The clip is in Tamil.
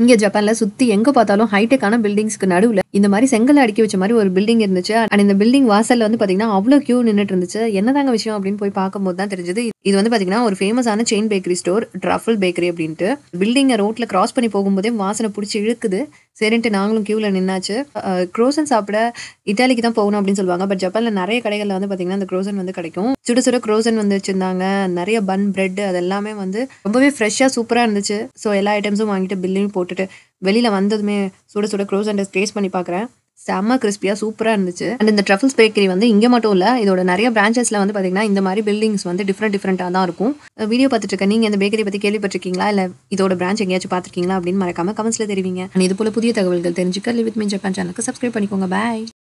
இங்க ஜப்பான்ல சுத்தி எங்க பார்த்தாலும் ஹைடெக்கான பில்டிங்ஸ்க்கு நடுவுல இந்த மாதிரி செங்கல் அடுக்கி வச்ச மாதிரி ஒரு பில்டிங் இருந்துச்சு அண்ட் இந்த பில்டிங் வாசல்ல வந்து பாத்தீங்கன்னா அவ்வளவு கியூ நின்னுட்டு இருந்துச்சு என்னதாங்க விஷயம் அப்படின்னு போய் பார்க்கும்போது தான் தெரிஞ்சது இது வந்து பாத்தீங்கன்னா ஒரு ஃபேமஸான chain bakery store truffle bakery அப்படின்ட்டு பில்டிங்கை ரோட்ல கிராஸ் பண்ணி போகும்போதே வாசனை பிடிச்சி இழுக்குது சரின்ட்டு நாங்களும் கியூல நின்னாச்சு க்ரோசன் சாப்பிட இட்டாலிக்கு தான் போகணும் அப்படின்னு சொல்லுவாங்க பட் ஜப்பான்ல நிறைய கடைகள்ல வந்து பாத்தீங்கன்னா அந்த க்ரோசன் வந்து கிடைக்கும் சுட சுட க்ரோசன் வந்து வச்சிருந்தாங்க நிறைய பன் பிரெட் அது எல்லாமே வந்து ரொம்பவே ஃப்ரெஷ்ஷா சூப்பரா இருந்துச்சு ஸோ எல்லா ஐட்டம்ஸும் வாங்கிட்டு பில்லையும் போட்டுட்டு வெளியில வந்ததுமே சுட சுட க்ரோசன் டேஸ்ட் பண்ணி பார்க்குறேன் செம்ம கிறிஸ்பியாக சூப்பராக இருந்துச்சு அண்ட் இந்த ட்ரஃபிள்ஸ் பேக்கரி வந்து இங்கே மட்டும் இல்லை இதோட நிறைய பிரான்ச்சஸில் வந்து பார்த்தீங்கன்னா இந்த மாதிரி பில்டிங்ஸ் வந்து டிஃப்ரெண்ட் டிஃப்ரெண்ட்டாக தான் இருக்கும் வீடியோ பார்த்துட்டு இருக்க நீங்கள் இந்த பேக்கரி பற்றி கேள்விப்பட்டிருக்கீங்களா இல்லை இதோட பிரான்ச் எங்கேயாச்சும் பார்த்துருக்கீங்களா அப்படின்னு மறக்காம கமெண்ட்ஸில் தெரிவிங்க And இது போல புதிய தகவல்கள் தெரிஞ்சுக்க லிவித் மீன் ஜப்பான் சேனலுக்கு சப்ஸ்கிரைப் பண்ணிக்கோங்க பாய்